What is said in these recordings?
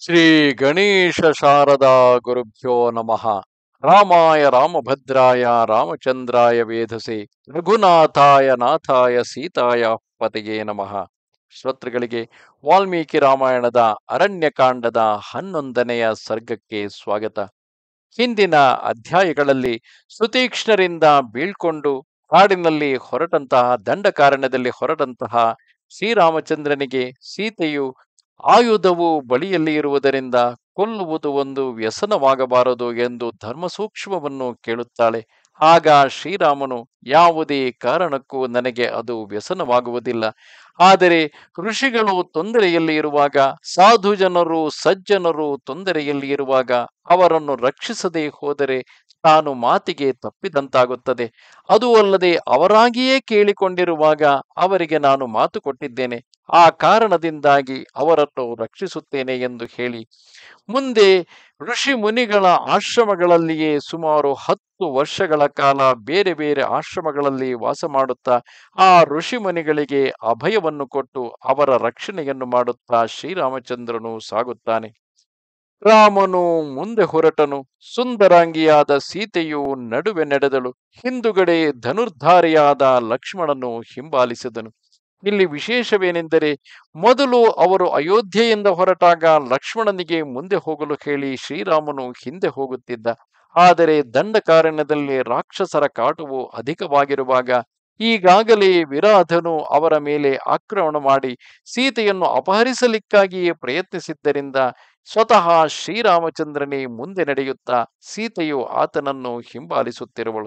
ಶ್ರೀ ಗಣೇಶ ಶಾರದಾ ಗುರುಭ್ಯೋ ನಮಃ ರಾಮಾಯ ರಾಮಭದ್ರಾಯ ರಾಮಚಂದ್ರಾಯ ವೇಧಸೆ ರಘುನಾಥಾಯ ನಾಥಾಯ ಸೀತಾಯ ಪತೆಯೇ ನಮಃ ಶ್ರೋತೃಗಳಿಗೆ ವಾಲ್ಮೀಕಿ ರಾಮಾಯಣದ ಅರಣ್ಯಕಾಂಡದ ಹನ್ನೊಂದನೆಯ ಸರ್ಗಕ್ಕೆ ಸ್ವಾಗತ ಹಿಂದಿನ ಅಧ್ಯಾಯಗಳಲ್ಲಿ ಸುತೀಕ್ಷ್ಣರಿಂದ ಬೀಳ್ಕೊಂಡು ಕಾಡಿನಲ್ಲಿ ಹೊರಟಂತಹ ದಂಡಕಾರಣ್ಯದಲ್ಲಿ ಹೊರಟಂತಹ ಶ್ರೀರಾಮಚಂದ್ರನಿಗೆ ಸೀತೆಯು ಆಯುಧವು ಬಳಿಯಲ್ಲಿ ಇರುವುದರಿಂದ ಕೊಲ್ಲುವುದು ಒಂದು ವ್ಯಸನವಾಗಬಾರದು ಎಂದು ಧರ್ಮ ಸೂಕ್ಷ್ಮವನ್ನು ಕೇಳುತ್ತಾಳೆ ಆಗ ಶ್ರೀರಾಮನು ಯಾವುದೇ ಕಾರಣಕ್ಕೂ ನನಗೆ ಅದು ವ್ಯಸನವಾಗುವುದಿಲ್ಲ ಆದರೆ ಋಷಿಗಳು ತೊಂದರೆಯಲ್ಲಿ ಇರುವಾಗ ಸಾಧು ಜನರು ಸಜ್ಜನರು ತೊಂದರೆಯಲ್ಲಿ ಇರುವಾಗ ಅವರನ್ನು ರಕ್ಷಿಸದೆ ಹೋದರೆ ತಾನು ಮಾತಿಗೆ ತಪ್ಪಿದಂತಾಗುತ್ತದೆ ಅದು ಅಲ್ಲದೆ ಅವರಾಗಿಯೇ ಕೇಳಿಕೊಂಡಿರುವಾಗ ಅವರಿಗೆ ನಾನು ಮಾತು ಕೊಟ್ಟಿದ್ದೇನೆ ಆ ಕಾರಣದಿಂದಾಗಿ ಅವರನ್ನು ರಕ್ಷಿಸುತ್ತೇನೆ ಎಂದು ಹೇಳಿ ಮುಂದೆ ಋಷಿ ಮುನಿಗಳ ಆಶ್ರಮಗಳಲ್ಲಿಯೇ ಸುಮಾರು ಹತ್ತು ವರ್ಷಗಳ ಕಾಲ ಬೇರೆ ಬೇರೆ ಆಶ್ರಮಗಳಲ್ಲಿ ವಾಸ ಮಾಡುತ್ತಾ ಆ ಋಷಿ ಮುನಿಗಳಿಗೆ ಅಭಯವನ್ನು ಕೊಟ್ಟು ಅವರ ರಕ್ಷಣೆಯನ್ನು ಮಾಡುತ್ತಾ ಶ್ರೀರಾಮಚಂದ್ರನು ಸಾಗುತ್ತಾನೆ ರಾಮನು ಮುಂದೆ ಹೊರಟನು ಸುಂದರಾಂಗಿಯಾದ ಸೀತೆಯು ನಡುವೆ ನಡೆದಳು ಹಿಂದುಗಡೆ ಧನುರ್ಧಾರಿಯಾದ ಲಕ್ಷ್ಮಣನು ಹಿಂಬಾಲಿಸಿದನು ಇಲ್ಲಿ ವಿಶೇಷವೇನೆಂದರೆ ಮೊದಲು ಅವರು ಅಯೋಧ್ಯೆಯಿಂದ ಹೊರಟಾಗ ಲಕ್ಷ್ಮಣನಿಗೆ ಮುಂದೆ ಹೋಗಲು ಹೇಳಿ ಶ್ರೀರಾಮನು ಹಿಂದೆ ಹೋಗುತ್ತಿದ್ದ ಆದರೆ ದಂಡಕಾರಣ್ಯದಲ್ಲಿ ರಾಕ್ಷಸರ ಕಾಟವು ಅಧಿಕವಾಗಿರುವಾಗ ಈಗಾಗಲೇ ವಿರಾಧನು ಅವರ ಮೇಲೆ ಆಕ್ರಮಣ ಮಾಡಿ ಸೀತೆಯನ್ನು ಅಪಹರಿಸಲಿಕ್ಕಾಗಿಯೇ ಪ್ರಯತ್ನಿಸಿದ್ದರಿಂದ ಸ್ವತಃ ಶ್ರೀರಾಮಚಂದ್ರನೇ ಮುಂದೆ ನಡೆಯುತ್ತಾ ಸೀತೆಯು ಆತನನ್ನು ಹಿಂಬಾಲಿಸುತ್ತಿರುವಳು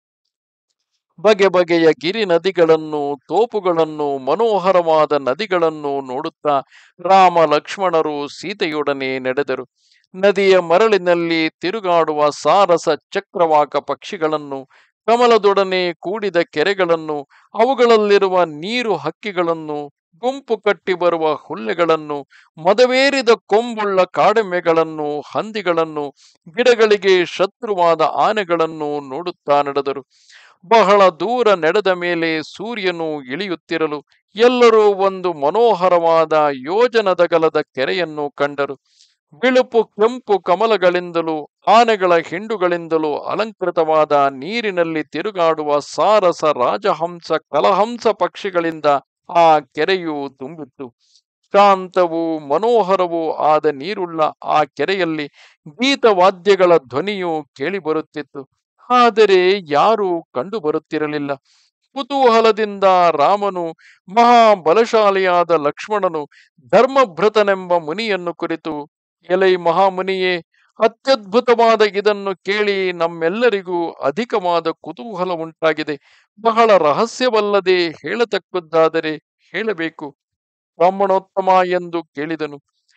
ಬಗೆ ಬಗೆಯ ಗಿರಿ ನದಿಗಳನ್ನು ತೋಪುಗಳನ್ನು ಮನೋಹರವಾದ ನದಿಗಳನ್ನು ನೋಡುತ್ತಾ ರಾಮ ಲಕ್ಷ್ಮಣರು ಸೀತೆಯೊಡನೆ ನಡೆದರು ನದಿಯ ಮರಳಿನಲ್ಲಿ ತಿರುಗಾಡುವ ಸಾರಸ ಚಕ್ರವಾಕ ಪಕ್ಷಿಗಳನ್ನು ಕಮಲದೊಡನೆ ಕೂಡಿದ ಕೆರೆಗಳನ್ನು ಅವುಗಳಲ್ಲಿರುವ ನೀರು ಹಕ್ಕಿಗಳನ್ನು ಗುಂಪು ಕಟ್ಟಿ ಬರುವ ಹುಲ್ಲೆಗಳನ್ನು ಮದವೇರಿದ ಕೊಂಬುಳ್ಳ ಕಾಡೆಮ್ಮೆಗಳನ್ನು ಹಂದಿಗಳನ್ನು ಗಿಡಗಳಿಗೆ ಶತ್ರುವಾದ ಆನೆಗಳನ್ನು ನೋಡುತ್ತಾ ನಡೆದರು ಬಹಳ ದೂರ ನಡೆದ ಮೇಲೆ ಸೂರ್ಯನು ಇಳಿಯುತ್ತಿರಲು ಎಲ್ಲರೂ ಒಂದು ಮನೋಹರವಾದ ಯೋಜನದಗಲದ ಕೆರೆಯನ್ನು ಕಂಡರು ಬಿಳುಪು ಕೆಂಪು ಕಮಲಗಳಿಂದಲೂ ಆನೆಗಳ ಹಿಂಡುಗಳಿಂದಲೂ ಅಲಂಕೃತವಾದ ನೀರಿನಲ್ಲಿ ತಿರುಗಾಡುವ ಸಾರಸ ರಾಜಹಂಸ ಕಲಹಂಸ ಪಕ್ಷಿಗಳಿಂದ ಆ ಕೆರೆಯು ತುಂಬಿತ್ತು ಶಾಂತವೂ ಮನೋಹರವೂ ಆದ ನೀರುಳ್ಳ ಆ ಕೆರೆಯಲ್ಲಿ ಗೀತವಾದ್ಯಗಳ ಧ್ವನಿಯು ಕೇಳಿಬರುತ್ತಿತ್ತು ಆದರೆ ಯಾರೂ ಕಂಡು ಬರುತ್ತಿರಲಿಲ್ಲ ಕುತೂಹಲದಿಂದ ರಾಮನು ಮಹಾಬಲಶಾಲಿಯಾದ ಲಕ್ಷ್ಮಣನು ಧರ್ಮಭೃತನೆಂಬ ಮುನಿಯನ್ನು ಕುರಿತು ಎಲೈ ಮಹಾಮುನಿಯೇ ಅತ್ಯದ್ಭುತವಾದ ಇದನ್ನು ಕೇಳಿ ನಮ್ಮೆಲ್ಲರಿಗೂ ಅಧಿಕವಾದ ಕುತೂಹಲ ಉಂಟಾಗಿದೆ ಬಹಳ ರಹಸ್ಯವಲ್ಲದೆ ಹೇಳತಕ್ಕದ್ದಾದರೆ ಹೇಳಬೇಕು ಬ್ರಾಹ್ಮಣೋತ್ತಮ ಎಂದು ಕೇಳಿದನು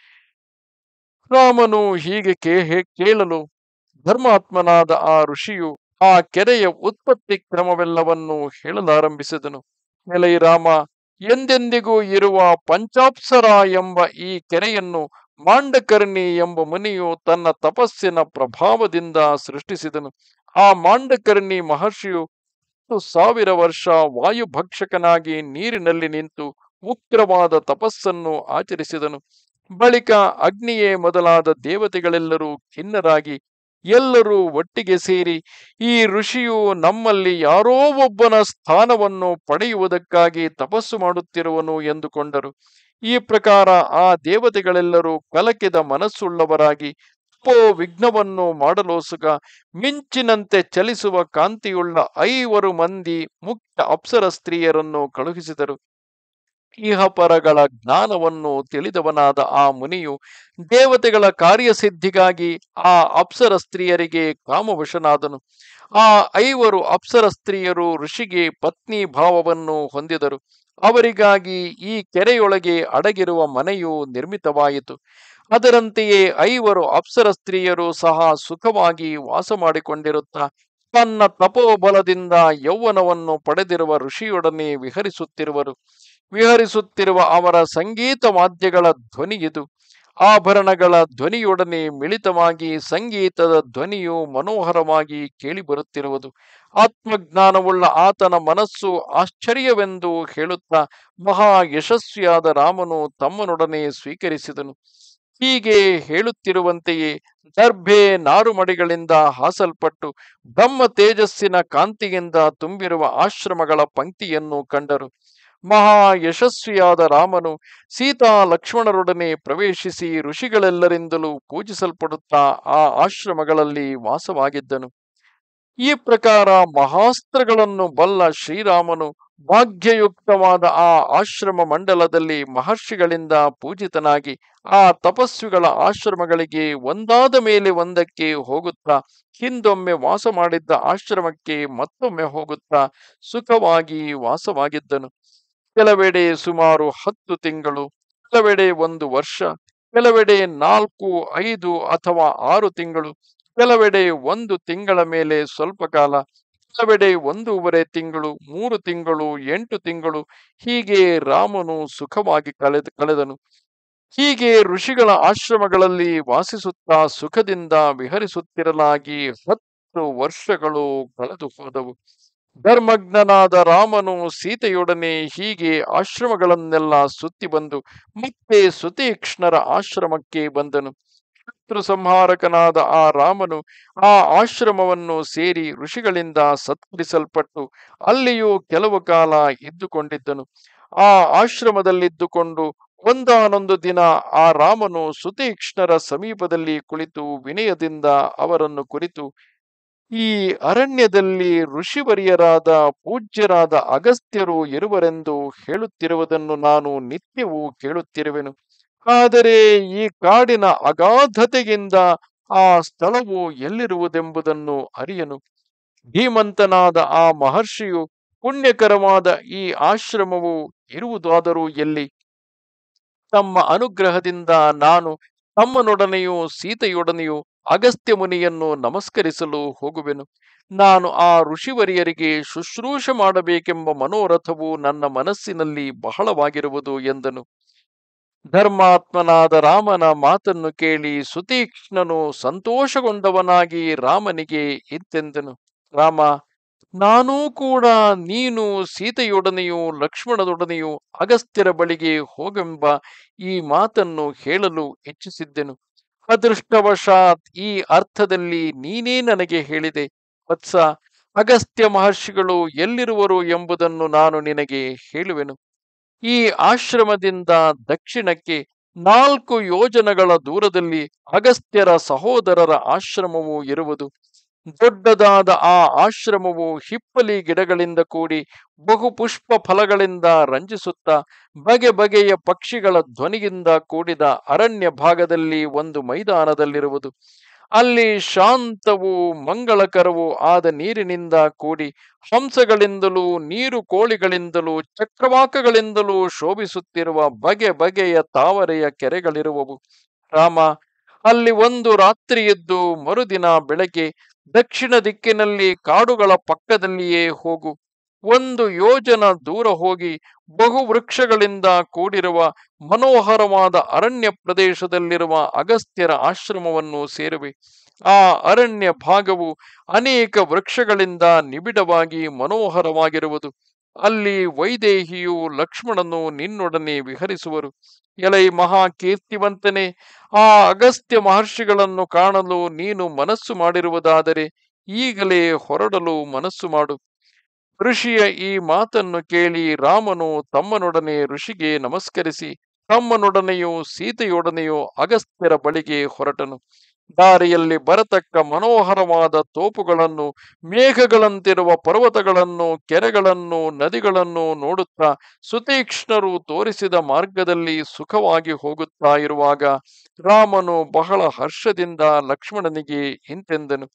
ರಾಮನು ಹೀಗೆ ಕೇ ಕೇಳಲು ಧರ್ಮಾತ್ಮನಾದ ಆ ಋಷಿಯು ಆ ಕೆರೆಯ ಉತ್ಪತ್ತಿ ಕ್ರಮವೆಲ್ಲವನ್ನು ಹೇಳಲಾರಂಭಿಸಿದನು ಎಲೈ ರಾಮ ಎಂದೆಂದಿಗೂ ಇರುವ ಪಂಚಾಪ್ಸರ ಎಂಬ ಈ ಕೆರೆಯನ್ನು ಮಾಂಡಕರ್ಣಿ ಎಂಬ ಮುನಿಯು ತನ್ನ ತಪಸ್ಸಿನ ಪ್ರಭಾವದಿಂದ ಸೃಷ್ಟಿಸಿದನು ಆ ಮಾಂಡಕರ್ಣಿ ಮಹರ್ಷಿಯು ಹತ್ತು ಸಾವಿರ ವರ್ಷ ವಾಯುಭಕ್ಷಕನಾಗಿ ನೀರಿನಲ್ಲಿ ನಿಂತು ಉಗ್ರವಾದ ತಪಸ್ಸನ್ನು ಆಚರಿಸಿದನು ಬಳಿಕ ಅಗ್ನಿಯೇ ಮೊದಲಾದ ದೇವತೆಗಳೆಲ್ಲರೂ ಖಿನ್ನರಾಗಿ ಎಲ್ಲರೂ ಒಟ್ಟಿಗೆ ಸೇರಿ ಈ ಋಷಿಯು ನಮ್ಮಲ್ಲಿ ಯಾರೋ ಒಬ್ಬನ ಸ್ಥಾನವನ್ನು ಪಡೆಯುವುದಕ್ಕಾಗಿ ತಪಸ್ಸು ಮಾಡುತ್ತಿರುವನು ಎಂದುಕೊಂಡರು ಈ ಪ್ರಕಾರ ಆ ದೇವತೆಗಳೆಲ್ಲರೂ ಕಲಕಿದ ಮನಸ್ಸುಳ್ಳವರಾಗಿ ತಪೋ ವಿಘ್ನವನ್ನು ಮಾಡಲೋಸುಗ ಮಿಂಚಿನಂತೆ ಚಲಿಸುವ ಕಾಂತಿಯುಳ್ಳ ಐವರು ಮಂದಿ ಮುಖ್ಯ ಅಪ್ಸರ ಸ್ತ್ರೀಯರನ್ನು ಕಳುಹಿಸಿದರು ಇಹಪರಗಳ ಜ್ಞಾನವನ್ನು ತಿಳಿದವನಾದ ಆ ಮುನಿಯು ದೇವತೆಗಳ ಕಾರ್ಯಸಿದ್ಧಿಗಾಗಿ ಆ ಅಪ್ಸರ ಸ್ತ್ರೀಯರಿಗೆ ಕಾಮವಶನಾದನು ಆ ಐವರು ಅಪ್ಸರ ಸ್ತ್ರೀಯರು ಋಷಿಗೆ ಪತ್ನಿ ಭಾವವನ್ನು ಹೊಂದಿದರು ಅವರಿಗಾಗಿ ಈ ಕೆರೆಯೊಳಗೆ ಅಡಗಿರುವ ಮನೆಯು ನಿರ್ಮಿತವಾಯಿತು ಅದರಂತೆಯೇ ಐವರು ಅಪ್ಸರ ಸ್ತ್ರೀಯರು ಸಹ ಸುಖವಾಗಿ ವಾಸ ಮಾಡಿಕೊಂಡಿರುತ್ತಾ ತನ್ನ ತಪೋಬಲದಿಂದ ಯೌವನವನ್ನು ಪಡೆದಿರುವ ಋಷಿಯೊಡನೆ ವಿಹರಿಸುತ್ತಿರುವರು ವಿಹರಿಸುತ್ತಿರುವ ಅವರ ಸಂಗೀತ ವಾದ್ಯಗಳ ಧ್ವನಿ ಇದು ಆಭರಣಗಳ ಧ್ವನಿಯೊಡನೆ ಮಿಳಿತವಾಗಿ ಸಂಗೀತದ ಧ್ವನಿಯು ಮನೋಹರವಾಗಿ ಕೇಳಿಬರುತ್ತಿರುವುದು ಆತ್ಮಜ್ಞಾನವುಳ್ಳ ಆತನ ಮನಸ್ಸು ಆಶ್ಚರ್ಯವೆಂದು ಹೇಳುತ್ತಾ ಮಹಾ ಯಶಸ್ವಿಯಾದ ರಾಮನು ತಮ್ಮನೊಡನೆ ಸ್ವೀಕರಿಸಿದನು ಹೀಗೆ ಹೇಳುತ್ತಿರುವಂತೆಯೇ ದರ್ಭೆ ನಾರುಮಡಿಗಳಿಂದ ಹಾಸಲ್ಪಟ್ಟು ಬ್ರಹ್ಮ ತೇಜಸ್ಸಿನ ಕಾಂತಿಯಿಂದ ತುಂಬಿರುವ ಆಶ್ರಮಗಳ ಪಂಕ್ತಿಯನ್ನು ಕಂಡರು ಮಹಾ ಯಶಸ್ವಿಯಾದ ರಾಮನು ಸೀತಾ ಲಕ್ಷ್ಮಣರೊಡನೆ ಪ್ರವೇಶಿಸಿ ಋಷಿಗಳೆಲ್ಲರಿಂದಲೂ ಪೂಜಿಸಲ್ಪಡುತ್ತಾ ಆ ಆಶ್ರಮಗಳಲ್ಲಿ ವಾಸವಾಗಿದ್ದನು ಈ ಪ್ರಕಾರ ಮಹಾಸ್ತ್ರಗಳನ್ನು ಬಲ್ಲ ಶ್ರೀರಾಮನು ಭಾಗ್ಯಯುಕ್ತವಾದ ಆ ಆಶ್ರಮ ಮಂಡಲದಲ್ಲಿ ಮಹರ್ಷಿಗಳಿಂದ ಪೂಜಿತನಾಗಿ ಆ ತಪಸ್ವಿಗಳ ಆಶ್ರಮಗಳಿಗೆ ಒಂದಾದ ಮೇಲೆ ಒಂದಕ್ಕೆ ಹೋಗುತ್ತಾ ಹಿಂದೊಮ್ಮೆ ವಾಸ ಮಾಡಿದ್ದ ಆಶ್ರಮಕ್ಕೆ ಮತ್ತೊಮ್ಮೆ ಹೋಗುತ್ತಾ ಸುಖವಾಗಿ ವಾಸವಾಗಿದ್ದನು ಕೆಲವೆಡೆ ಸುಮಾರು ಹತ್ತು ತಿಂಗಳು ಕೆಲವೆಡೆ ಒಂದು ವರ್ಷ ಕೆಲವೆಡೆ ನಾಲ್ಕು ಐದು ಅಥವಾ ಆರು ತಿಂಗಳು ಕೆಲವೆಡೆ ಒಂದು ತಿಂಗಳ ಮೇಲೆ ಸ್ವಲ್ಪ ಕಾಲ ಕೆಲವೆಡೆ ಒಂದೂವರೆ ತಿಂಗಳು ಮೂರು ತಿಂಗಳು ಎಂಟು ತಿಂಗಳು ಹೀಗೆ ರಾಮನು ಸುಖವಾಗಿ ಕಳೆದ ಕಳೆದನು ಹೀಗೆ ಋಷಿಗಳ ಆಶ್ರಮಗಳಲ್ಲಿ ವಾಸಿಸುತ್ತಾ ಸುಖದಿಂದ ವಿಹರಿಸುತ್ತಿರಲಾಗಿ ಹತ್ತು ವರ್ಷಗಳು ಕಳೆದು ಹೋದವು ಧರ್ಮಜ್ಞನಾದ ರಾಮನು ಸೀತೆಯೊಡನೆ ಹೀಗೆ ಆಶ್ರಮಗಳನ್ನೆಲ್ಲ ಸುತ್ತಿ ಬಂದು ಮತ್ತೆ ಸುತೀಕ್ಷ್ಣರ ಆಶ್ರಮಕ್ಕೆ ಬಂದನು ಶತ್ರು ಸಂಹಾರಕನಾದ ಆ ರಾಮನು ಆ ಆಶ್ರಮವನ್ನು ಸೇರಿ ಋಷಿಗಳಿಂದ ಸತ್ಕರಿಸಲ್ಪಟ್ಟು ಅಲ್ಲಿಯೂ ಕೆಲವು ಕಾಲ ಇದ್ದುಕೊಂಡಿದ್ದನು ಆ ಆಶ್ರಮದಲ್ಲಿದ್ದುಕೊಂಡು ಒಂದಾನೊಂದು ದಿನ ಆ ರಾಮನು ಸುತೀಕ್ಷ್ಣರ ಸಮೀಪದಲ್ಲಿ ಕುಳಿತು ವಿನಯದಿಂದ ಅವರನ್ನು ಕುರಿತು ಈ ಅರಣ್ಯದಲ್ಲಿ ಋಷಿವರಿಯರಾದ ಪೂಜ್ಯರಾದ ಅಗಸ್ತ್ಯರು ಇರುವರೆಂದು ಹೇಳುತ್ತಿರುವುದನ್ನು ನಾನು ನಿತ್ಯವೂ ಕೇಳುತ್ತಿರುವೆನು ಆದರೆ ಈ ಕಾಡಿನ ಅಗಾಧತೆಯಿಂದ ಆ ಸ್ಥಳವು ಎಲ್ಲಿರುವುದೆಂಬುದನ್ನು ಅರಿಯನು ಧೀಮಂತನಾದ ಆ ಮಹರ್ಷಿಯು ಪುಣ್ಯಕರವಾದ ಈ ಆಶ್ರಮವು ಇರುವುದಾದರೂ ಎಲ್ಲಿ ತಮ್ಮ ಅನುಗ್ರಹದಿಂದ ನಾನು ತಮ್ಮನೊಡನೆಯೂ ಸೀತೆಯೊಡನೆಯೂ ಅಗಸ್ತ್ಯ ಮುನಿಯನ್ನು ನಮಸ್ಕರಿಸಲು ಹೋಗುವೆನು ನಾನು ಆ ಋಷಿವರಿಯರಿಗೆ ಶುಶ್ರೂಷ ಮಾಡಬೇಕೆಂಬ ಮನೋರಥವು ನನ್ನ ಮನಸ್ಸಿನಲ್ಲಿ ಬಹಳವಾಗಿರುವುದು ಎಂದನು ಧರ್ಮಾತ್ಮನಾದ ರಾಮನ ಮಾತನ್ನು ಕೇಳಿ ಸುತೀಕ್ಷ್ಣನು ಸಂತೋಷಗೊಂಡವನಾಗಿ ರಾಮನಿಗೆ ಇಂತೆಂದನು ರಾಮ ನಾನೂ ಕೂಡ ನೀನು ಸೀತೆಯೊಡನೆಯೂ ಲಕ್ಷ್ಮಣನೊಡನೆಯೂ ಅಗಸ್ತ್ಯರ ಬಳಿಗೆ ಹೋಗೆಂಬ ಈ ಮಾತನ್ನು ಹೇಳಲು ಇಚ್ಛಿಸಿದ್ದೆನು ಅದೃಷ್ಟವಶಾತ್ ಈ ಅರ್ಥದಲ್ಲಿ ನೀನೇ ನನಗೆ ಹೇಳಿದೆ ವತ್ಸ ಅಗಸ್ತ್ಯ ಮಹರ್ಷಿಗಳು ಎಲ್ಲಿರುವರು ಎಂಬುದನ್ನು ನಾನು ನಿನಗೆ ಹೇಳುವೆನು ಈ ಆಶ್ರಮದಿಂದ ದಕ್ಷಿಣಕ್ಕೆ ನಾಲ್ಕು ಯೋಜನಗಳ ದೂರದಲ್ಲಿ ಅಗಸ್ತ್ಯರ ಸಹೋದರರ ಆಶ್ರಮವು ಇರುವುದು ದೊಡ್ಡದಾದ ಆ ಆಶ್ರಮವು ಹಿಪ್ಪಲಿ ಗಿಡಗಳಿಂದ ಕೂಡಿ ಬಹು ಪುಷ್ಪ ಫಲಗಳಿಂದ ರಂಜಿಸುತ್ತಾ ಬಗೆ ಬಗೆಯ ಪಕ್ಷಿಗಳ ಧ್ವನಿಯಿಂದ ಕೂಡಿದ ಅರಣ್ಯ ಭಾಗದಲ್ಲಿ ಒಂದು ಮೈದಾನದಲ್ಲಿರುವುದು ಅಲ್ಲಿ ಶಾಂತವೂ ಮಂಗಳಕರವೂ ಆದ ನೀರಿನಿಂದ ಕೂಡಿ ಹಂಸಗಳಿಂದಲೂ ನೀರು ಕೋಳಿಗಳಿಂದಲೂ ಚಕ್ರವಾಕಗಳಿಂದಲೂ ಶೋಭಿಸುತ್ತಿರುವ ಬಗೆ ಬಗೆಯ ತಾವರೆಯ ಕೆರೆಗಳಿರುವವು ರಾಮ ಅಲ್ಲಿ ಒಂದು ರಾತ್ರಿಯಿದ್ದು ಮರುದಿನ ಬೆಳಗ್ಗೆ ದಕ್ಷಿಣ ದಿಕ್ಕಿನಲ್ಲಿ ಕಾಡುಗಳ ಪಕ್ಕದಲ್ಲಿಯೇ ಹೋಗು ಒಂದು ಯೋಜನ ದೂರ ಹೋಗಿ ಬಹು ವೃಕ್ಷಗಳಿಂದ ಕೂಡಿರುವ ಮನೋಹರವಾದ ಅರಣ್ಯ ಪ್ರದೇಶದಲ್ಲಿರುವ ಅಗಸ್ತ್ಯರ ಆಶ್ರಮವನ್ನು ಸೇರುವೆ ಆ ಅರಣ್ಯ ಭಾಗವು ಅನೇಕ ವೃಕ್ಷಗಳಿಂದ ನಿಬಿಡವಾಗಿ ಮನೋಹರವಾಗಿರುವುದು ಅಲ್ಲಿ ವೈದೇಹಿಯು ಲಕ್ಷ್ಮಣನು ನಿನ್ನೊಡನೆ ವಿಹರಿಸುವರು ಎಲೈ ಮಹಾ ಕೀರ್ತಿವಂತನೇ ಆ ಅಗಸ್ತ್ಯ ಮಹರ್ಷಿಗಳನ್ನು ಕಾಣಲು ನೀನು ಮನಸ್ಸು ಮಾಡಿರುವುದಾದರೆ ಈಗಲೇ ಹೊರಡಲು ಮನಸ್ಸು ಮಾಡು ಋಷಿಯ ಈ ಮಾತನ್ನು ಕೇಳಿ ರಾಮನು ತಮ್ಮನೊಡನೆ ಋಷಿಗೆ ನಮಸ್ಕರಿಸಿ ತಮ್ಮನೊಡನೆಯೂ ಸೀತೆಯೊಡನೆಯೂ ಅಗಸ್ತ್ಯರ ಬಳಿಗೆ ಹೊರಟನು ದಾರಿಯಲ್ಲಿ ಬರತಕ್ಕ ಮನೋಹರವಾದ ತೋಪುಗಳನ್ನು ಮೇಘಗಳಂತಿರುವ ಪರ್ವತಗಳನ್ನು ಕೆರೆಗಳನ್ನು ನದಿಗಳನ್ನು ನೋಡುತ್ತಾ ಸುತೀಕ್ಷ್ಣರು ತೋರಿಸಿದ ಮಾರ್ಗದಲ್ಲಿ ಸುಖವಾಗಿ ಹೋಗುತ್ತಾ ಇರುವಾಗ ರಾಮನು ಬಹಳ ಹರ್ಷದಿಂದ ಲಕ್ಷ್ಮಣನಿಗೆ ಇಂತೆಂದನು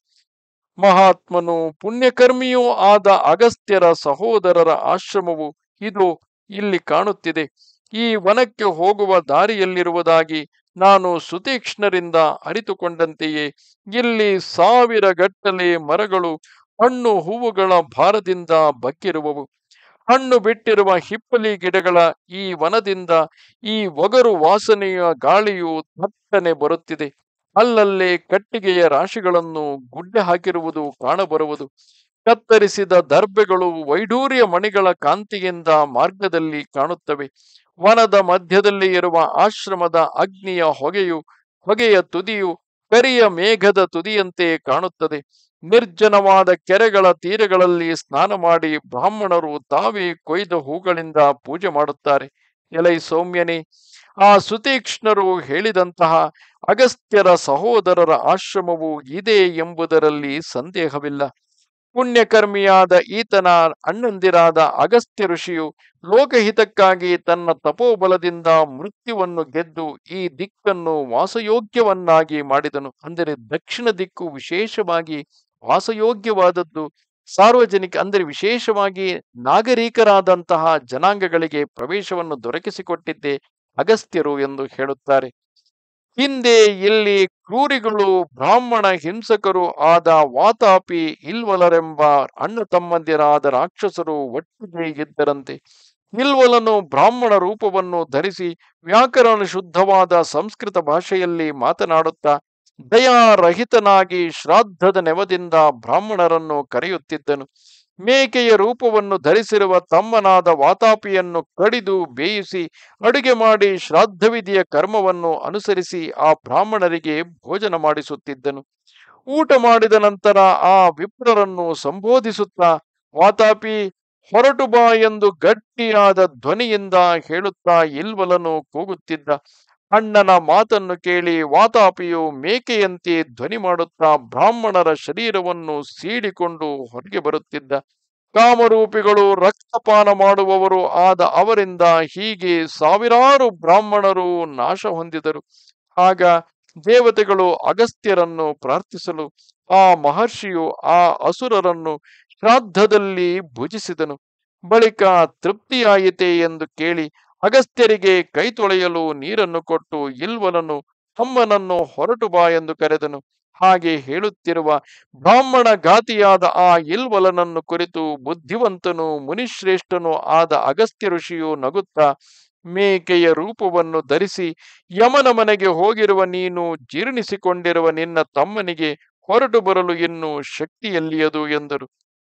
ಮಹಾತ್ಮನು ಪುಣ್ಯಕರ್ಮಿಯೂ ಆದ ಅಗಸ್ತ್ಯರ ಸಹೋದರರ ಆಶ್ರಮವು ಇದು ಇಲ್ಲಿ ಕಾಣುತ್ತಿದೆ ಈ ವನಕ್ಕೆ ಹೋಗುವ ದಾರಿಯಲ್ಲಿರುವುದಾಗಿ ನಾನು ಸುತೀಕ್ಷ್ಣರಿಂದ ಅರಿತುಕೊಂಡಂತೆಯೇ ಇಲ್ಲಿ ಸಾವಿರ ಗಟ್ಟಲೆ ಮರಗಳು ಹಣ್ಣು ಹೂವುಗಳ ಭಾರದಿಂದ ಬಗ್ಗಿರುವವು ಹಣ್ಣು ಬಿಟ್ಟಿರುವ ಹಿಪ್ಪಲಿ ಗಿಡಗಳ ಈ ವನದಿಂದ ಈ ಒಗರು ವಾಸನೆಯ ಗಾಳಿಯು ತಟ್ಟನೆ ಬರುತ್ತಿದೆ ಅಲ್ಲಲ್ಲೇ ಕಟ್ಟಿಗೆಯ ರಾಶಿಗಳನ್ನು ಗುಡ್ಡೆ ಹಾಕಿರುವುದು ಕಾಣಬರುವುದು ಕತ್ತರಿಸಿದ ದರ್ಬೆಗಳು ವೈಡೂರ್ಯ ಮಣಿಗಳ ಕಾಂತಿಯಿಂದ ಮಾರ್ಗದಲ್ಲಿ ಕಾಣುತ್ತವೆ ವನದ ಮಧ್ಯದಲ್ಲಿ ಇರುವ ಆಶ್ರಮದ ಅಗ್ನಿಯ ಹೊಗೆಯು ಹೊಗೆಯ ತುದಿಯು ಕರಿಯ ಮೇಘದ ತುದಿಯಂತೆ ಕಾಣುತ್ತದೆ ನಿರ್ಜನವಾದ ಕೆರೆಗಳ ತೀರಗಳಲ್ಲಿ ಸ್ನಾನ ಮಾಡಿ ಬ್ರಾಹ್ಮಣರು ತಾವೇ ಕೊಯ್ದ ಹೂಗಳಿಂದ ಪೂಜೆ ಮಾಡುತ್ತಾರೆ ಎಲೈ ಸೌಮ್ಯನೇ ಆ ಸುತೀಕ್ಷ್ಣರು ಹೇಳಿದಂತಹ ಅಗಸ್ತ್ಯರ ಸಹೋದರರ ಆಶ್ರಮವು ಇದೆ ಎಂಬುದರಲ್ಲಿ ಸಂದೇಹವಿಲ್ಲ ಪುಣ್ಯಕರ್ಮಿಯಾದ ಈತನ ಅಣ್ಣಂದಿರಾದ ಅಗಸ್ತ್ಯ ಋಷಿಯು ಲೋಕಹಿತಕ್ಕಾಗಿ ತನ್ನ ತಪೋಬಲದಿಂದ ಮೃತ್ಯುವನ್ನು ಗೆದ್ದು ಈ ದಿಕ್ಕನ್ನು ವಾಸಯೋಗ್ಯವನ್ನಾಗಿ ಮಾಡಿದನು ಅಂದರೆ ದಕ್ಷಿಣ ದಿಕ್ಕು ವಿಶೇಷವಾಗಿ ವಾಸಯೋಗ್ಯವಾದದ್ದು ಸಾರ್ವಜನಿಕ ಅಂದರೆ ವಿಶೇಷವಾಗಿ ನಾಗರಿಕರಾದಂತಹ ಜನಾಂಗಗಳಿಗೆ ಪ್ರವೇಶವನ್ನು ದೊರಕಿಸಿಕೊಟ್ಟಿದ್ದೇ ಅಗಸ್ತ್ಯರು ಎಂದು ಹೇಳುತ್ತಾರೆ ಹಿಂದೆ ಇಲ್ಲಿ ಕ್ರೂರಿಗಳು ಬ್ರಾಹ್ಮಣ ಹಿಂಸಕರು ಆದ ವಾತಾಪಿ ಇಲ್ವಲರೆಂಬ ಅಣ್ಣ ತಮ್ಮಂದಿರಾದ ರಾಕ್ಷಸರು ಒಟ್ಟಿಗೆ ಇದ್ದರಂತೆ ಇಲ್ವಲನು ಬ್ರಾಹ್ಮಣ ರೂಪವನ್ನು ಧರಿಸಿ ವ್ಯಾಕರಣ ಶುದ್ಧವಾದ ಸಂಸ್ಕೃತ ಭಾಷೆಯಲ್ಲಿ ಮಾತನಾಡುತ್ತಾ ದಯಾರಹಿತನಾಗಿ ಶ್ರಾದ್ದದ ನೆವದಿಂದ ಬ್ರಾಹ್ಮಣರನ್ನು ಕರೆಯುತ್ತಿದ್ದನು ಮೇಕೆಯ ರೂಪವನ್ನು ಧರಿಸಿರುವ ತಮ್ಮನಾದ ವಾತಾಪಿಯನ್ನು ಕಡಿದು ಬೇಯಿಸಿ ಅಡುಗೆ ಮಾಡಿ ಶ್ರಾದ್ದವಿಧಿಯ ಕರ್ಮವನ್ನು ಅನುಸರಿಸಿ ಆ ಬ್ರಾಹ್ಮಣರಿಗೆ ಭೋಜನ ಮಾಡಿಸುತ್ತಿದ್ದನು ಊಟ ಮಾಡಿದ ನಂತರ ಆ ವಿಪ್ರರನ್ನು ಸಂಬೋಧಿಸುತ್ತಾ ವಾತಾಪಿ ಹೊರಟು ಬಾ ಎಂದು ಗಟ್ಟಿಯಾದ ಧ್ವನಿಯಿಂದ ಹೇಳುತ್ತಾ ಇಲ್ವಲನು ಕೂಗುತ್ತಿದ್ದ ಅಣ್ಣನ ಮಾತನ್ನು ಕೇಳಿ ವಾತಾಪಿಯು ಮೇಕೆಯಂತೆ ಧ್ವನಿ ಮಾಡುತ್ತಾ ಬ್ರಾಹ್ಮಣರ ಶರೀರವನ್ನು ಸೀಡಿಕೊಂಡು ಹೊರಗೆ ಬರುತ್ತಿದ್ದ ಕಾಮರೂಪಿಗಳು ರಕ್ತಪಾನ ಮಾಡುವವರು ಆದ ಅವರಿಂದ ಹೀಗೆ ಸಾವಿರಾರು ಬ್ರಾಹ್ಮಣರು ನಾಶ ಹೊಂದಿದರು ಆಗ ದೇವತೆಗಳು ಅಗಸ್ತ್ಯರನ್ನು ಪ್ರಾರ್ಥಿಸಲು ಆ ಮಹರ್ಷಿಯು ಆ ಅಸುರರನ್ನು ಶ್ರಾದ್ದದಲ್ಲಿ ಭುಜಿಸಿದನು ಬಳಿಕ ತೃಪ್ತಿಯಾಯಿತೆ ಎಂದು ಕೇಳಿ ಅಗಸ್ತ್ಯರಿಗೆ ಕೈ ತೊಳೆಯಲು ನೀರನ್ನು ಕೊಟ್ಟು ಇಲ್ವಲನು ತಮ್ಮನನ್ನು ಹೊರಟು ಬಾ ಎಂದು ಕರೆದನು ಹಾಗೆ ಹೇಳುತ್ತಿರುವ ಬ್ರಾಹ್ಮಣ ಘಾತಿಯಾದ ಆ ಇಲ್ವಲನನ್ನು ಕುರಿತು ಬುದ್ಧಿವಂತನು ಮುನಿಶ್ರೇಷ್ಠನು ಆದ ಅಗಸ್ತ್ಯ ಋಷಿಯು ನಗುತ್ತಾ ಮೇಕೆಯ ರೂಪವನ್ನು ಧರಿಸಿ ಯಮನ ಮನೆಗೆ ಹೋಗಿರುವ ನೀನು ಜೀರ್ಣಿಸಿಕೊಂಡಿರುವ ನಿನ್ನ ತಮ್ಮನಿಗೆ ಹೊರಟು ಬರಲು ಇನ್ನು ಶಕ್ತಿಯಲ್ಲಿಯದು ಎಂದರು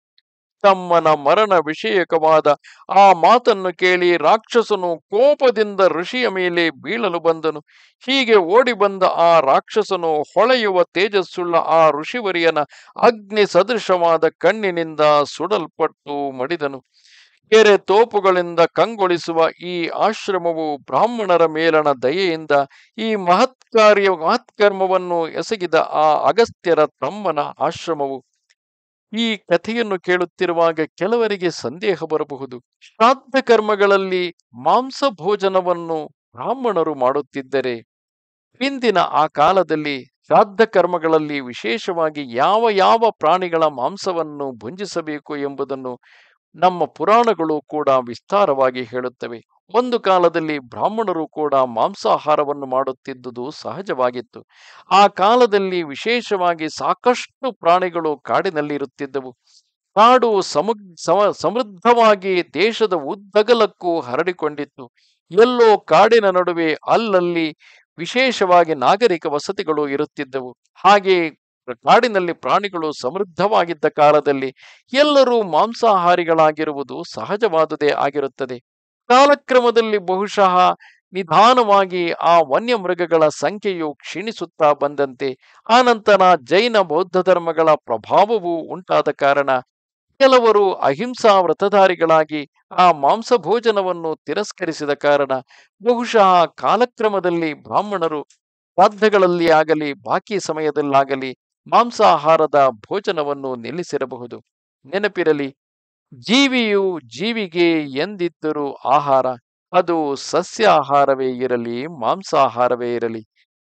ತಮ್ಮನ ಮರಣ ವಿಷಯಕವಾದ ಆ ಮಾತನ್ನು ಕೇಳಿ ರಾಕ್ಷಸನು ಕೋಪದಿಂದ ಋಷಿಯ ಮೇಲೆ ಬೀಳಲು ಬಂದನು ಹೀಗೆ ಓಡಿ ಬಂದ ಆ ರಾಕ್ಷಸನು ಹೊಳೆಯುವ ತೇಜಸ್ಸುಳ್ಳ ಆ ಋಷಿವರಿಯನ ಅಗ್ನಿ ಸದೃಶವಾದ ಕಣ್ಣಿನಿಂದ ಸುಡಲ್ಪಟ್ಟು ಮಡಿದನು ಕೆರೆ ತೋಪುಗಳಿಂದ ಕಂಗೊಳಿಸುವ ಈ ಆಶ್ರಮವು ಬ್ರಾಹ್ಮಣರ ಮೇಲಣ ದಯೆಯಿಂದ ಈ ಮಹತ್ಕಾರ್ಯ ಮಹತ್ಕರ್ಮವನ್ನು ಎಸಗಿದ ಆ ಅಗಸ್ತ್ಯರ ತಮ್ಮನ ಆಶ್ರಮವು ಈ ಕಥೆಯನ್ನು ಕೇಳುತ್ತಿರುವಾಗ ಕೆಲವರಿಗೆ ಸಂದೇಹ ಬರಬಹುದು ಶ್ರಾದ್ದ ಕರ್ಮಗಳಲ್ಲಿ ಮಾಂಸ ಭೋಜನವನ್ನು ಬ್ರಾಹ್ಮಣರು ಮಾಡುತ್ತಿದ್ದರೆ ಹಿಂದಿನ ಆ ಕಾಲದಲ್ಲಿ ಶ್ರಾದ್ದ ಕರ್ಮಗಳಲ್ಲಿ ವಿಶೇಷವಾಗಿ ಯಾವ ಯಾವ ಪ್ರಾಣಿಗಳ ಮಾಂಸವನ್ನು ಭುಂಜಿಸಬೇಕು ಎಂಬುದನ್ನು ನಮ್ಮ ಪುರಾಣಗಳು ಕೂಡ ವಿಸ್ತಾರವಾಗಿ ಹೇಳುತ್ತವೆ ಒಂದು ಕಾಲದಲ್ಲಿ ಬ್ರಾಹ್ಮಣರು ಕೂಡ ಮಾಂಸಾಹಾರವನ್ನು ಮಾಡುತ್ತಿದ್ದುದು ಸಹಜವಾಗಿತ್ತು ಆ ಕಾಲದಲ್ಲಿ ವಿಶೇಷವಾಗಿ ಸಾಕಷ್ಟು ಪ್ರಾಣಿಗಳು ಕಾಡಿನಲ್ಲಿ ಇರುತ್ತಿದ್ದವು ಕಾಡು ಸಮುಗ್ ಸಮ ಸಮೃದ್ಧವಾಗಿ ದೇಶದ ಉದ್ದಗಲಕ್ಕೂ ಹರಡಿಕೊಂಡಿತ್ತು ಎಲ್ಲೋ ಕಾಡಿನ ನಡುವೆ ಅಲ್ಲಲ್ಲಿ ವಿಶೇಷವಾಗಿ ನಾಗರಿಕ ವಸತಿಗಳು ಇರುತ್ತಿದ್ದವು ಹಾಗೆ ಕಾಡಿನಲ್ಲಿ ಪ್ರಾಣಿಗಳು ಸಮೃದ್ಧವಾಗಿದ್ದ ಕಾಲದಲ್ಲಿ ಎಲ್ಲರೂ ಮಾಂಸಾಹಾರಿಗಳಾಗಿರುವುದು ಸಹಜವಾದುದೇ ಆಗಿರುತ್ತದೆ ಕಾಲಕ್ರಮದಲ್ಲಿ ಬಹುಶಃ ನಿಧಾನವಾಗಿ ಆ ವನ್ಯ ಮೃಗಗಳ ಸಂಖ್ಯೆಯು ಕ್ಷೀಣಿಸುತ್ತಾ ಬಂದಂತೆ ಆನಂತರ ಜೈನ ಬೌದ್ಧ ಧರ್ಮಗಳ ಪ್ರಭಾವವು ಉಂಟಾದ ಕಾರಣ ಕೆಲವರು ಅಹಿಂಸಾ ವ್ರತಧಾರಿಗಳಾಗಿ ಆ ಮಾಂಸ ಭೋಜನವನ್ನು ತಿರಸ್ಕರಿಸಿದ ಕಾರಣ ಬಹುಶಃ ಕಾಲಕ್ರಮದಲ್ಲಿ ಬ್ರಾಹ್ಮಣರು ಶ್ರಾದ್ದಗಳಲ್ಲಿ ಆಗಲಿ ಬಾಕಿ ಸಮಯದಲ್ಲಾಗಲಿ ಮಾಂಸಾಹಾರದ ಭೋಜನವನ್ನು ನಿಲ್ಲಿಸಿರಬಹುದು ನೆನಪಿರಲಿ ಜೀವಿಯು ಜೀವಿಗೆ ಎಂದಿದ್ದರೂ ಆಹಾರ ಅದು ಸಸ್ಯಾಹಾರವೇ ಇರಲಿ ಮಾಂಸಾಹಾರವೇ ಇರಲಿ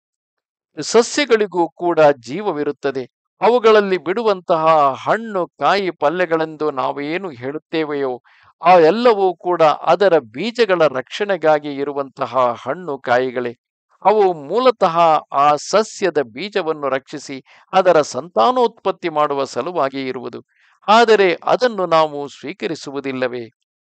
ಸಸ್ಯಗಳಿಗೂ ಕೂಡ ಜೀವವಿರುತ್ತದೆ ಅವುಗಳಲ್ಲಿ ಬಿಡುವಂತಹ ಹಣ್ಣು ಕಾಯಿ ಪಲ್ಯಗಳೆಂದು ನಾವೇನು ಹೇಳುತ್ತೇವೆಯೋ ಆ ಎಲ್ಲವೂ ಕೂಡ ಅದರ ಬೀಜಗಳ ರಕ್ಷಣೆಗಾಗಿ ಇರುವಂತಹ ಹಣ್ಣು ಕಾಯಿಗಳೇ ಅವು ಮೂಲತಃ ಆ ಸಸ್ಯದ ಬೀಜವನ್ನು ರಕ್ಷಿಸಿ ಅದರ ಸಂತಾನೋತ್ಪತ್ತಿ ಮಾಡುವ ಸಲುವಾಗಿ ಇರುವುದು ಆದರೆ ಅದನ್ನು ನಾವು ಸ್ವೀಕರಿಸುವುದಿಲ್ಲವೇ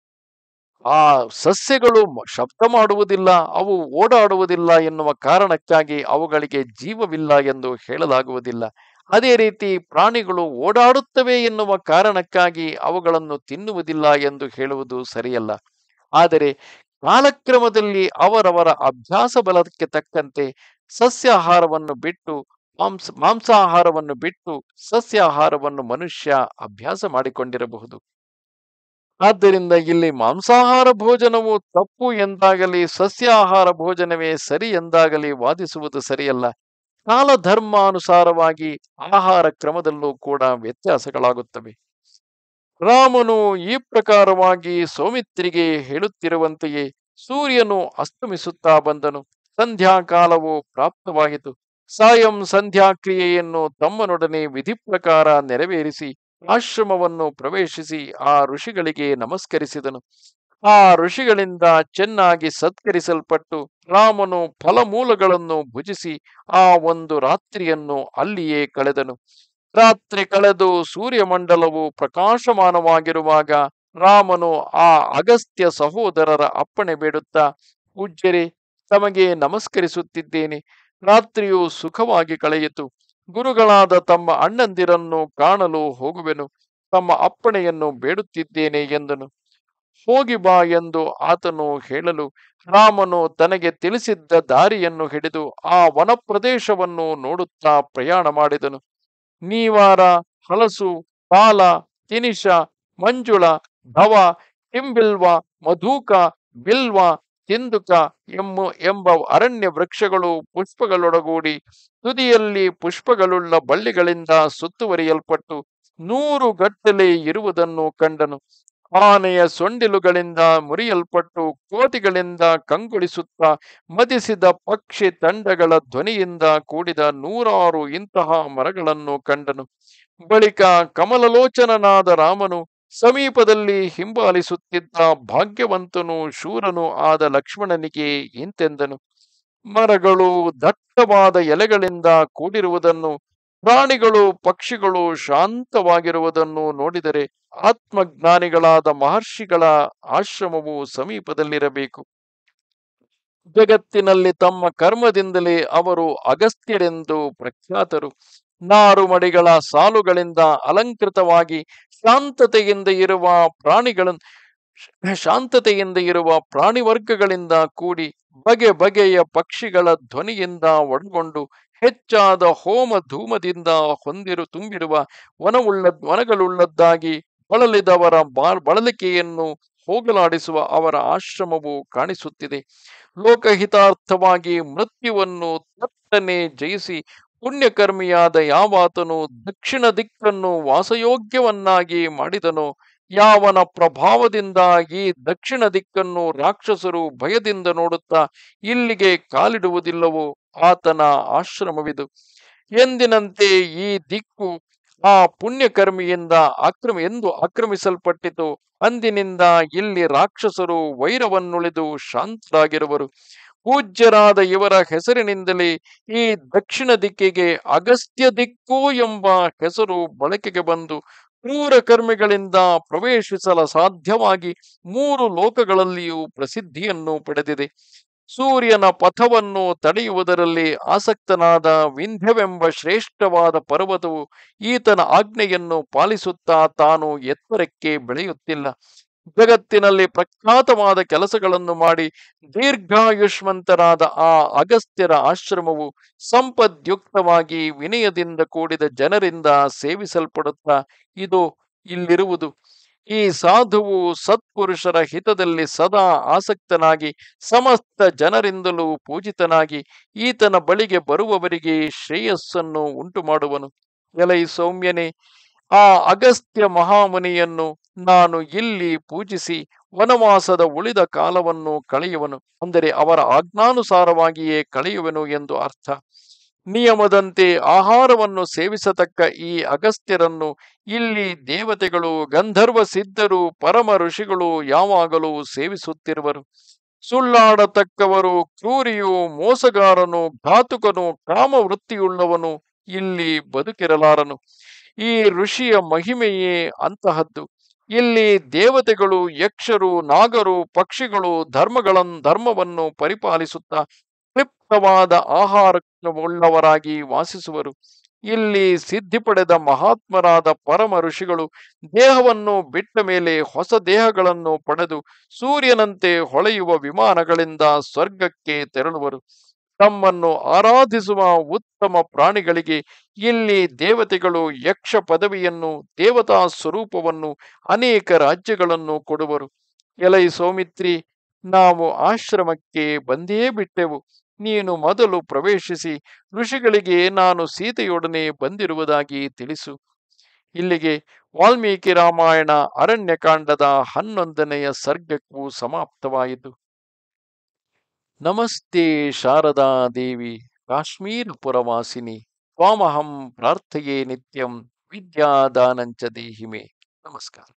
ಆ ಸಸ್ಯಗಳು ಶಬ್ದ ಮಾಡುವುದಿಲ್ಲ ಅವು ಓಡಾಡುವುದಿಲ್ಲ ಎನ್ನುವ ಕಾರಣಕ್ಕಾಗಿ ಅವುಗಳಿಗೆ ಜೀವವಿಲ್ಲ ಎಂದು ಹೇಳಲಾಗುವುದಿಲ್ಲ ಅದೇ ರೀತಿ ಪ್ರಾಣಿಗಳು ಓಡಾಡುತ್ತವೆ ಎನ್ನುವ ಕಾರಣಕ್ಕಾಗಿ ಅವುಗಳನ್ನು ತಿನ್ನುವುದಿಲ್ಲ ಎಂದು ಹೇಳುವುದು ಸರಿಯಲ್ಲ ಆದರೆ ಕಾಲಕ್ರಮದಲ್ಲಿ ಅವರವರ ಅಭ್ಯಾಸ ಬಲಕ್ಕೆ ತಕ್ಕಂತೆ ಸಸ್ಯಾಹಾರವನ್ನು ಬಿಟ್ಟು ಮಾಂಸ ಮಾಂಸಾಹಾರವನ್ನು ಬಿಟ್ಟು ಸಸ್ಯಾಹಾರವನ್ನು ಮನುಷ್ಯ ಅಭ್ಯಾಸ ಮಾಡಿಕೊಂಡಿರಬಹುದು ಆದ್ದರಿಂದ ಇಲ್ಲಿ ಮಾಂಸಾಹಾರ ಭೋಜನವು ತಪ್ಪು ಎಂದಾಗಲಿ ಸಸ್ಯಾಹಾರ ಭೋಜನವೇ ಸರಿ ಎಂದಾಗಲಿ ವಾದಿಸುವುದು ಸರಿಯಲ್ಲ ಕಾಲಧರ್ಮಾನುಸಾರವಾಗಿ ಆಹಾರ ಕ್ರಮದಲ್ಲೂ ಕೂಡ ವ್ಯತ್ಯಾಸಗಳಾಗುತ್ತವೆ ರಾಮನು ಈ ಪ್ರಕಾರವಾಗಿ ಸೌಮಿತ್ರಿಗೆ ಹೇಳುತ್ತಿರುವಂತೆಯೇ ಸೂರ್ಯನು ಅಸ್ತಮಿಸುತ್ತಾ ಬಂದನು ಸಂಧ್ಯಾಕಾಲವು ಪ್ರಾಪ್ತವಾಯಿತು ಸಾಯಂ ಸಂಧ್ಯಾ ಕ್ರಿಯೆಯನ್ನು ತಮ್ಮನೊಡನೆ ವಿಧಿ ಪ್ರಕಾರ ನೆರವೇರಿಸಿ ಆಶ್ರಮವನ್ನು ಪ್ರವೇಶಿಸಿ ಆ ಋಷಿಗಳಿಗೆ ನಮಸ್ಕರಿಸಿದನು ಆ ಋಷಿಗಳಿಂದ ಚೆನ್ನಾಗಿ ಸತ್ಕರಿಸಲ್ಪಟ್ಟು ರಾಮನು ಫಲಮೂಲಗಳನ್ನು ಭುಜಿಸಿ ಆ ಒಂದು ರಾತ್ರಿಯನ್ನು ಅಲ್ಲಿಯೇ ಕಳೆದನು ರಾತ್ರಿ ಕಳೆದು ಸೂರ್ಯಮಂಡಲವು ಪ್ರಕಾಶಮಾನವಾಗಿರುವಾಗ ರಾಮನು ಆ ಅಗಸ್ತ್ಯ ಸಹೋದರರ ಅಪ್ಪಣೆ ಬೇಡುತ್ತಾ ಪೂಜ್ಯರೇ ತಮಗೆ ನಮಸ್ಕರಿಸುತ್ತಿದ್ದೇನೆ ರಾತ್ರಿಯು ಸುಖವಾಗಿ ಕಳೆಯಿತು ಗುರುಗಳಾದ ತಮ್ಮ ಅಣ್ಣಂದಿರನ್ನು ಕಾಣಲು ಹೋಗುವೆನು ತಮ್ಮ ಅಪ್ಪಣೆಯನ್ನು ಬೇಡುತ್ತಿದ್ದೇನೆ ಎಂದನು ಹೋಗಿ ಬಾ ಎಂದು ಆತನು ಹೇಳಲು ರಾಮನು ತನಗೆ ತಿಳಿಸಿದ್ದ ದಾರಿಯನ್ನು ಹಿಡಿದು ಆ ವನ ಪ್ರದೇಶವನ್ನು ನೋಡುತ್ತಾ ಪ್ರಯಾಣ ಮಾಡಿದನು ನೀವಾರ ಹಲಸು ಪಾಲ ತಿನಿಷ ಮಂಜುಳ ಧವ ಕಿಂಬಿಲ್ವ ಮಧೂಕ ಬಿಲ್ವ ತಿಂದುಕ ಎಮ್ಮ ಎಂಬ ಅರಣ್ಯ ವೃಕ್ಷಗಳು ಪುಷ್ಪಗಳೊಡಗೂಡಿ ತುದಿಯಲ್ಲಿ ಪುಷ್ಪಗಳುಳ್ಳ ಬಳ್ಳಿಗಳಿಂದ ಸುತ್ತುವರಿಯಲ್ಪಟ್ಟು ನೂರು ಗಟ್ಟಲೆ ಇರುವುದನ್ನು ಕಂಡನು ಆನೆಯ ಸೊಂಡಿಲುಗಳಿಂದ ಮುರಿಯಲ್ಪಟ್ಟು ಕೋತಿಗಳಿಂದ ಕಂಗೊಳಿಸುತ್ತಾ ಮದಿಸಿದ ಪಕ್ಷಿ ತಂಡಗಳ ಧ್ವನಿಯಿಂದ ಕೂಡಿದ ನೂರಾರು ಇಂತಹ ಮರಗಳನ್ನು ಕಂಡನು ಬಳಿಕ ಕಮಲಲೋಚನನಾದ ರಾಮನು ಸಮೀಪದಲ್ಲಿ ಹಿಂಬಾಲಿಸುತ್ತಿದ್ದ ಭಾಗ್ಯವಂತನು ಶೂರನು ಆದ ಲಕ್ಷ್ಮಣನಿಗೆ ಇಂತೆಂದನು ಮರಗಳು ದಟ್ಟವಾದ ಎಲೆಗಳಿಂದ ಕೂಡಿರುವುದನ್ನು ಪ್ರಾಣಿಗಳು ಪಕ್ಷಿಗಳು ಶಾಂತವಾಗಿರುವುದನ್ನು ನೋಡಿದರೆ ಆತ್ಮಜ್ಞಾನಿಗಳಾದ ಮಹರ್ಷಿಗಳ ಆಶ್ರಮವು ಸಮೀಪದಲ್ಲಿರಬೇಕು ಜಗತ್ತಿನಲ್ಲಿ ತಮ್ಮ ಕರ್ಮದಿಂದಲೇ ಅವರು ಅಗಸ್ತ್ಯರೆಂದು ಪ್ರಖ್ಯಾತರು ನಾರು ಮಡಿಗಳ ಸಾಲುಗಳಿಂದ ಅಲಂಕೃತವಾಗಿ ಶಾಂತತೆಯಿಂದ ಇರುವ ಪ್ರಾಣಿಗಳನ್ನು ಶಾಂತತೆಯಿಂದ ಇರುವ ಪ್ರಾಣಿ ವರ್ಗಗಳಿಂದ ಕೂಡಿ ಬಗೆ ಬಗೆಯ ಪಕ್ಷಿಗಳ ಧ್ವನಿಯಿಂದ ಒಳಗೊಂಡು ಹೆಚ್ಚಾದ ಹೋಮ ಧೂಮದಿಂದ ಹೊಂದಿರು ತುಂಬಿರುವ ವನವುಳ್ಳ ವನಗಳುಳ್ಳದ್ದಾಗಿ ಬಳಲಿದವರ ಬಾ- ಬಳಲಿಕೆಯನ್ನು ಹೋಗಲಾಡಿಸುವ ಅವರ ಆಶ್ರಮವು ಕಾಣಿಸುತ್ತಿದೆ ಲೋಕಹಿತಾರ್ಥವಾಗಿ ಮೃತ್ಯುವನ್ನು ತಟ್ಟನೆ ಜಯಿಸಿ ಪುಣ್ಯಕರ್ಮಿಯಾದ ಯಾವಾತನು ದಕ್ಷಿಣ ದಿಕ್ಕನ್ನು ವಾಸಯೋಗ್ಯವನ್ನಾಗಿ ಮಾಡಿದನೋ ಯಾವನ ಪ್ರಭಾವದಿಂದ ಈ ದಕ್ಷಿಣ ದಿಕ್ಕನ್ನು ರಾಕ್ಷಸರು ಭಯದಿಂದ ನೋಡುತ್ತಾ ಇಲ್ಲಿಗೆ ಕಾಲಿಡುವುದಿಲ್ಲವೋ ಆತನ ಆಶ್ರಮವಿದು ಎಂದಿನಂತೆ ಈ ದಿಕ್ಕು ಆ ಪುಣ್ಯಕರ್ಮಿಯಿಂದ ಅಕ್ರಮ ಎಂದು ಆಕ್ರಮಿಸಲ್ಪಟ್ಟಿತು ಅಂದಿನಿಂದ ಇಲ್ಲಿ ರಾಕ್ಷಸರು ವೈರವನ್ನುಳಿದು ಶಾಂತರಾಗಿರುವರು ಪೂಜ್ಯರಾದ ಇವರ ಹೆಸರಿನಿಂದಲೇ ಈ ದಕ್ಷಿಣ ದಿಕ್ಕಿಗೆ ಅಗಸ್ತ್ಯ ದಿಕ್ಕು ಎಂಬ ಹೆಸರು ಬಳಕೆಗೆ ಬಂದು ಕ್ರೂರ ಕರ್ಮಿಗಳಿಂದ ಪ್ರವೇಶಿಸಲು ಸಾಧ್ಯವಾಗಿ ಮೂರು ಲೋಕಗಳಲ್ಲಿಯೂ ಪ್ರಸಿದ್ಧಿಯನ್ನು ಪಡೆದಿದೆ ಸೂರ್ಯನ ಪಥವನ್ನು ತಡೆಯುವುದರಲ್ಲಿ ಆಸಕ್ತನಾದ ವಿಂಧ್ಯವೆಂಬ ಶ್ರೇಷ್ಠವಾದ ಪರ್ವತವು ಈತನ ಆಜ್ಞೆಯನ್ನು ಪಾಲಿಸುತ್ತಾ ತಾನು ಎತ್ತರಕ್ಕೆ ಬೆಳೆಯುತ್ತಿಲ್ಲ ಜಗತ್ತಿನಲ್ಲಿ ಪ್ರಖ್ಯಾತವಾದ ಕೆಲಸಗಳನ್ನು ಮಾಡಿ ದೀರ್ಘಾಯುಷ್ಮಂತರಾದ ಆ ಅಗಸ್ತ್ಯರ ಆಶ್ರಮವು ಸಂಪದ್ಯುಕ್ತವಾಗಿ ವಿನಯದಿಂದ ಕೂಡಿದ ಜನರಿಂದ ಸೇವಿಸಲ್ಪಡುತ್ತಾ ಇದು ಇಲ್ಲಿರುವುದು ಈ ಸಾಧುವು ಸತ್ಪುರುಷರ ಹಿತದಲ್ಲಿ ಸದಾ ಆಸಕ್ತನಾಗಿ ಸಮಸ್ತ ಜನರಿಂದಲೂ ಪೂಜಿತನಾಗಿ ಈತನ ಬಳಿಗೆ ಬರುವವರಿಗೆ ಶ್ರೇಯಸ್ಸನ್ನು ಉಂಟು ಮಾಡುವನು ಎಲೈ ಸೌಮ್ಯನೇ ಆ ಅಗಸ್ತ್ಯ ಮಹಾಮುನಿಯನ್ನು ನಾನು ಇಲ್ಲಿ ಪೂಜಿಸಿ ವನವಾಸದ ಉಳಿದ ಕಾಲವನ್ನು ಕಳೆಯುವನು ಅಂದರೆ ಅವರ ಆಜ್ಞಾನುಸಾರವಾಗಿಯೇ ಕಳೆಯುವೆನು ಎಂದು ಅರ್ಥ ನಿಯಮದಂತೆ ಆಹಾರವನ್ನು ಸೇವಿಸತಕ್ಕ ಈ ಅಗಸ್ತ್ಯರನ್ನು ಇಲ್ಲಿ ದೇವತೆಗಳು ಗಂಧರ್ವ ಸಿದ್ಧರು ಪರಮ ಋಷಿಗಳು ಯಾವಾಗಲೂ ಸೇವಿಸುತ್ತಿರುವರು ಸುಳ್ಳಾಡತಕ್ಕವರು ಕ್ರೂರಿಯು ಮೋಸಗಾರನು ಘಾತುಕನು ಕಾಮವೃತ್ತಿಯುಳ್ಳವನು ಇಲ್ಲಿ ಬದುಕಿರಲಾರನು ಈ ಋಷಿಯ ಮಹಿಮೆಯೇ ಅಂತಹದ್ದು ಇಲ್ಲಿ ದೇವತೆಗಳು ಯಕ್ಷರು ನಾಗರು ಪಕ್ಷಿಗಳು ಧರ್ಮಗಳನ್ನು ಧರ್ಮವನ್ನು ಪರಿಪಾಲಿಸುತ್ತಾ ಕ್ಲಿಪ್ತವಾದ ಆಹಾರವುಳ್ಳವರಾಗಿ ವಾಸಿಸುವರು ಇಲ್ಲಿ ಸಿದ್ಧಿ ಪಡೆದ ಮಹಾತ್ಮರಾದ ಪರಮ ಋಷಿಗಳು ದೇಹವನ್ನು ಬಿಟ್ಟ ಮೇಲೆ ಹೊಸ ದೇಹಗಳನ್ನು ಪಡೆದು ಸೂರ್ಯನಂತೆ ಹೊಳೆಯುವ ವಿಮಾನಗಳಿಂದ ಸ್ವರ್ಗಕ್ಕೆ ತೆರಳುವರು ತಮ್ಮನ್ನು ಆರಾಧಿಸುವ ಉತ್ತಮ ಪ್ರಾಣಿಗಳಿಗೆ ಇಲ್ಲಿ ದೇವತೆಗಳು ಯಕ್ಷ ಪದವಿಯನ್ನು ದೇವತಾ ಸ್ವರೂಪವನ್ನು ಅನೇಕ ರಾಜ್ಯಗಳನ್ನು ಕೊಡುವರು ಎಲೈ ಸೌಮಿತ್ರಿ ನಾವು ಆಶ್ರಮಕ್ಕೆ ಬಂದೇ ಬಿಟ್ಟೆವು ನೀನು ಮೊದಲು ಪ್ರವೇಶಿಸಿ ಋಷಿಗಳಿಗೆ ನಾನು ಸೀತೆಯೊಡನೆ ಬಂದಿರುವುದಾಗಿ ತಿಳಿಸು ಇಲ್ಲಿಗೆ ವಾಲ್ಮೀಕಿ ರಾಮಾಯಣ ಅರಣ್ಯಕಾಂಡದ ಹನ್ನೊಂದನೆಯ ಸರ್ಗಕ್ಕೂ ಸಮಾಪ್ತವಾಯಿತು ನಮಸ್ತೆ ಶಾರದಾ ದೇವಿ ಕಾಶ್ಮೀರ ಪುರವಾಸಿನಿ ತ್ವಾಮಹಂ ಪ್ರಾರ್ಥಯೇ ನಿತ್ಯಂ ವಿದ್ಯಾದಾನಂಚ ದೇಹಿಮೆ ನಮಸ್ಕಾರ